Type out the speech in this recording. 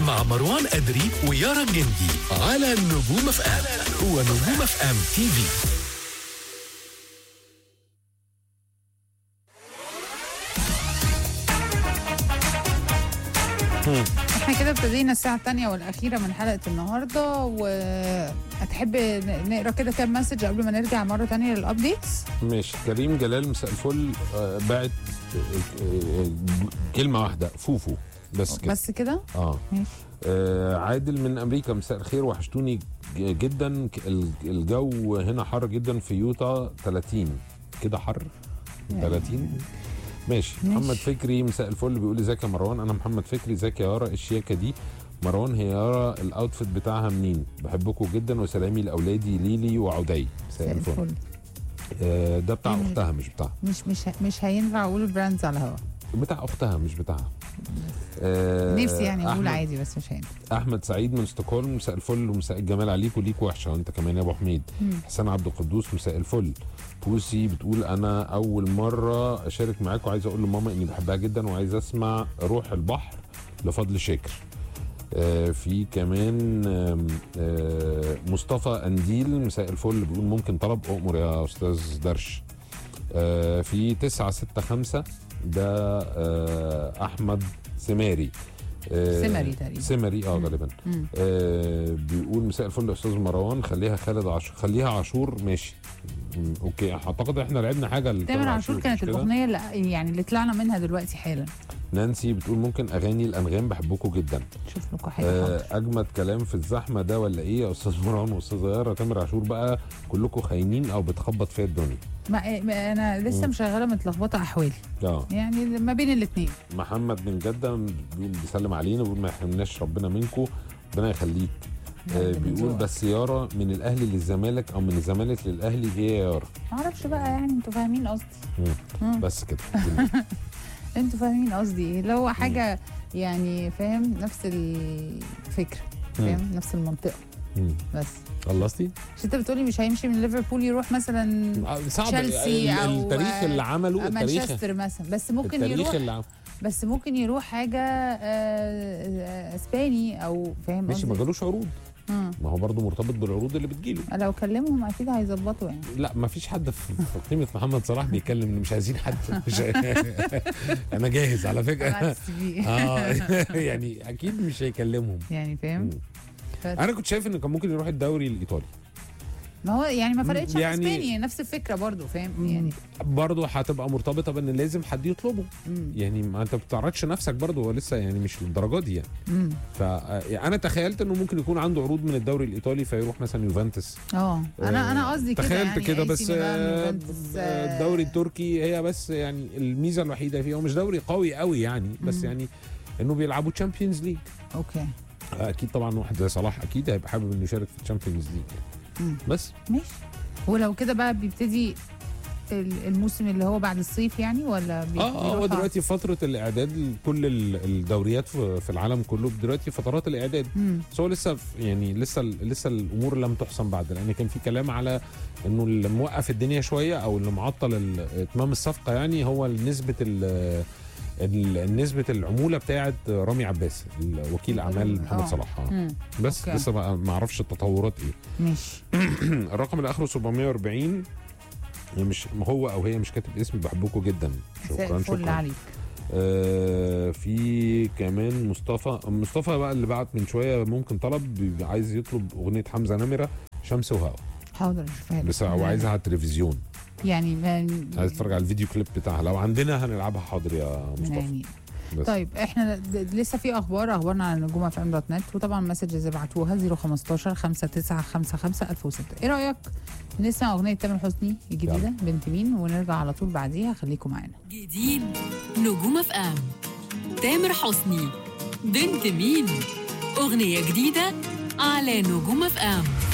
مع مروان أدري ويارا جندي على نجوم اف ام هو نجوم اف ام تي في احنا كده ابتدينا الساعة الثانية والأخيرة من حلقة النهاردة وهتحب نقرا كده كام مسج قبل ما نرجع مرة تانية للأبديتس؟ ماشي كريم جلال مساء الفل آه، باعت آه، آه، كلمه واحده فوفو بس كده بس كده؟ اه ماشي آه، عادل من امريكا مساء الخير وحشتوني ج- جدا ك- ال- الجو هنا حر جدا في يوتا 30 كده حر 30 ماشي ماشي. محمد فكري مساء الفل بيقول ازيك يا مروان انا محمد فكري ازيك يا يارا إيه الشياكه دي مروان هي يارا الاوتفيت بتاعها منين بحبكم جدا وسلامي لاولادي ليلي وعدي مساء الفل الفل آه، ده بتاع مم. اختها مش بتاعها مش مش مش هينفع أقول براندز على الهوا بتاع اختها مش بتاعها آه، نفسي يعني أقول أحمد- عادي بس مش هينفع احمد سعيد من ستوكهولم مساء الفل ومساء الجمال عليك وليك وحشه وانت كمان يا ابو حميد مم. حسين عبد القدوس مساء الفل بوسي بتقول انا اول مره اشارك معاك وعايز اقول لماما اني بحبها جدا وعايز اسمع روح البحر لفضل شاكر آه في كمان آم، آه مصطفى انديل مساء الفل بيقول ممكن طلب اؤمر يا استاذ درش آه في 965 ده آه احمد سماري آه، سمري تقريبا. سمري اه غالبا مم. آه بيقول مساء الفل يا استاذ مروان خليها خالد عاشور خليها عاشور ماشي مم، اوكي اعتقد احنا لعبنا حاجه لتامر تامر عاشور كانت مش كده؟ الأغنية اللي يعني اللي طلعنا منها دلوقتي حالا نانسي بتقول ممكن اغاني الانغام بحبكم جدا شوف لكم حاجة آه حاضر. اجمد كلام في الزحمه ده ولا ايه يا استاذ مروان واستاذ غيره تامر عاشور بقى كلكم خاينين او بتخبط فيها الدنيا ما ما أنا لسه مم. مشغلة متلخبطة أحوالي اه يعني ما بين الاثنين محمد من جده بيقول بيسلم علينا بيقول ما يحرمناش ربنا منكم ربنا يخليك آه بيقول بس يارا من الاهلي للزمالك او من الزمالك للاهلي ايه يا يارا معرفش بقى يعني انتوا فاهمين قصدي مم. بس كده انتوا فاهمين قصدي ايه اللي هو حاجه يعني فاهم نفس الفكره فاهم نفس المنطقه مم. بس خلصتي؟ مش انت بتقولي مش هيمشي من ليفربول يروح مثلا صعب تشيلسي ال- أو- التاريخ اللي عمله التاريخ مانشستر مثلا بس ممكن التاريخ يروح اللي عمله بس ممكن يروح حاجه آه، آه، اسباني او فاهم ماشي ما قصدي جالوش عروض مم. ما هو برضه مرتبط بالعروض اللي بتجيله لو كلمهم اكيد هيظبطوا يعني لا ما فيش حد في في قيمه محمد صلاح بيتكلم ان مش عايزين حد مش انا جاهز على فكره بعت السي في. اه يعني اكيد مش هيكلمهم يعني فاهم مم. انا كنت شايف انه كان ممكن يروح الدوري الايطالي ما هو يعني ما فرقتش عن يعني- اسباني نفس الفكره برضو فاهم يعني برضه هتبقى مرتبطه بان لازم حد يطلبه مم. يعني ما انت بتعرضش نفسك برضه هو لسه يعني مش للدرجه دي يعني مم. فانا تخيلت انه ممكن يكون عنده عروض من الدوري الايطالي فيروح مثلا يوفنتوس اه انا انا آه، قصدي كده تخيلت يعني كده AC بس ميلان، آه، يوفنتوس، آه، الدوري التركي هي بس يعني الميزه الوحيده فيه هو مش دوري قوي قوي يعني بس مم. يعني انه بيلعبوا تشامبيونز ليج اوكي اكيد طبعا واحد زي صلاح اكيد هيبقى حابب انه يشارك في الشامبيونز ليج مم. بس ماشي ولو كده بقى بيبتدي ال- الموسم اللي هو بعد الصيف يعني ولا بي- اه اه هو بيروح- دلوقتي فتره الاعداد لكل ال- الدوريات في في العالم كله دلوقتي فترات الاعداد مم. بس هو لسه في- يعني لسه لسه الامور لم تحسم بعد لان كان في كلام على انه اللي موقف الدنيا شويه او اللي معطل ال- اتمام الصفقه يعني هو نسبه ال ال- نسبه العموله بتاعه رامي عباس وكيل اعمال محمد آه. صلاح آه. مم. بس أوكي. لسه ما ما اعرفش التطورات ايه ماشي الرقم اللي اخره 740 مش هو او هي مش كاتب اسم بحبكم جدا مساء شكرا الفل شكرا عليك آه في كمان مصطفى مصطفى بقى اللي بعت من شويه ممكن طلب بي- عايز يطلب اغنيه حمزه نمره شمس وهواء حاضر اشوفها لك. بس هو عايزها على التلفزيون يعني من عايز اتفرج على الفيديو كليب بتاعها لو عندنا هنلعبها حاضر يا من مصطفى عيني بس. طيب احنا د- لسه في اخبار اخبارنا على نجوم اف ام دوت نت وطبعا مسجز ابعتوها 015 5955 1006 ايه رايك نسمع اغنيه تامر حسني الجديده بنت مين ونرجع على طول بعديها خليكم معانا جديد نجوم اف ام تامر حسني بنت مين اغنيه جديده على نجوم اف ام